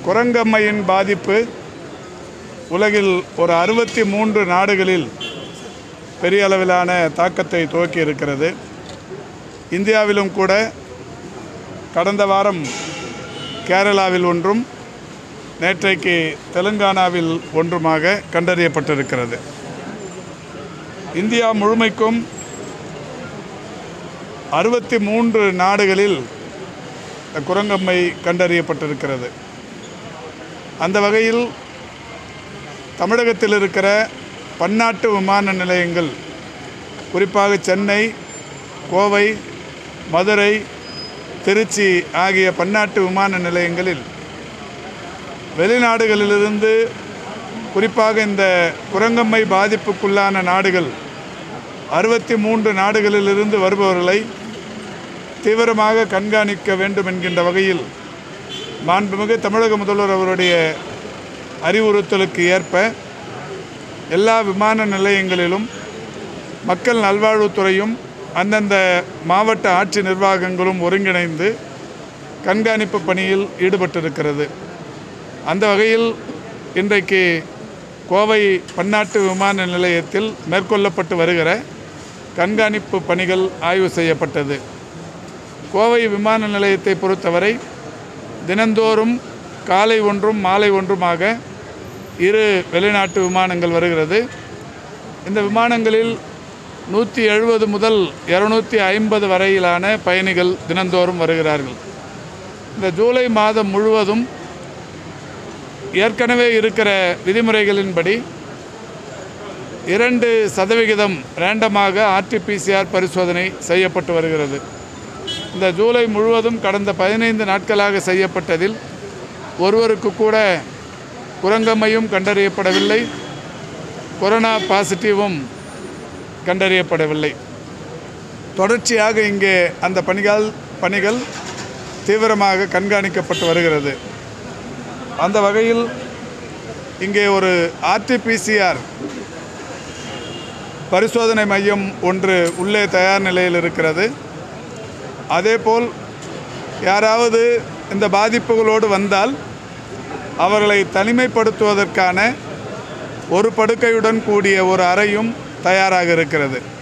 குரங்கம்மையின் பாதிப்பு உலகில் ஒரு அறுபத்தி மூன்று நாடுகளில் பெரிய அளவிலான தாக்கத்தை துவக்கி இருக்கிறது இந்தியாவிலும் கூட கடந்த வாரம் கேரளாவில் ஒன்றும் நேற்றைக்கு தெலுங்கானாவில் ஒன்றுமாக கண்டறியப்பட்டிருக்கிறது இந்தியா முழுமைக்கும் அறுபத்தி மூன்று நாடுகளில் இந்த குரங்கம்மை கண்டறியப்பட்டிருக்கிறது அந்த வகையில் தமிழகத்தில் இருக்கிற பன்னாட்டு விமான நிலையங்கள் குறிப்பாக சென்னை கோவை மதுரை திருச்சி ஆகிய பன்னாட்டு விமான நிலையங்களில் வெளிநாடுகளிலிருந்து குறிப்பாக இந்த குரங்கம்மை பாதிப்புக்குள்ளான நாடுகள் அறுபத்தி மூன்று நாடுகளிலிருந்து வருபவர்களை தீவிரமாக கண்காணிக்க வேண்டும் என்கின்ற வகையில் மாண்புமிகு தமிழக முதல்வர் அவருடைய அறிவுறுத்தலுக்கு ஏற்ப எல்லா விமான நிலையங்களிலும் மக்கள் நல்வாழ்வுத்துறையும் அந்தந்த மாவட்ட ஆட்சி நிர்வாகங்களும் ஒருங்கிணைந்து கண்காணிப்பு பணியில் ஈடுபட்டிருக்கிறது அந்த வகையில் இன்றைக்கு கோவை பன்னாட்டு விமான நிலையத்தில் மேற்கொள்ளப்பட்டு வருகிற கண்காணிப்பு பணிகள் ஆய்வு செய்யப்பட்டது கோவை விமான நிலையத்தை பொறுத்தவரை தினந்தோறும் காலை ஒன்றும் மாலை ஒன்றுமாக இரு வெளிநாட்டு விமானங்கள் வருகிறது இந்த விமானங்களில் நூற்றி எழுபது முதல் இரநூத்தி ஐம்பது வரையிலான பயணிகள் தினந்தோறும் வருகிறார்கள் இந்த ஜூலை மாதம் முழுவதும் ஏற்கனவே இருக்கிற விதிமுறைகளின்படி இரண்டு சதவிகிதம் ரேண்டமாக ஆர்டிபிசிஆர் பரிசோதனை செய்யப்பட்டு வருகிறது இந்த ஜூலை முழுவதும் கடந்த பதினைந்து நாட்களாக செய்யப்பட்டதில் ஒருவருக்கு கூட குரங்கம்மையும் கண்டறியப்படவில்லை கொரோனா பாசிட்டிவும் கண்டறியப்படவில்லை தொடர்ச்சியாக இங்கே அந்த பணிகள் பணிகள் தீவிரமாக கண்காணிக்கப்பட்டு வருகிறது அந்த வகையில் இங்கே ஒரு ஆர்டிபிசிஆர் பரிசோதனை மையம் ஒன்று உள்ளே தயார் நிலையில் இருக்கிறது அதேபோல் யாராவது இந்த பாதிப்புகளோடு வந்தால் அவர்களை தனிமைப்படுத்துவதற்கான ஒரு படுக்கையுடன் கூடிய ஒரு அறையும் தயாராக இருக்கிறது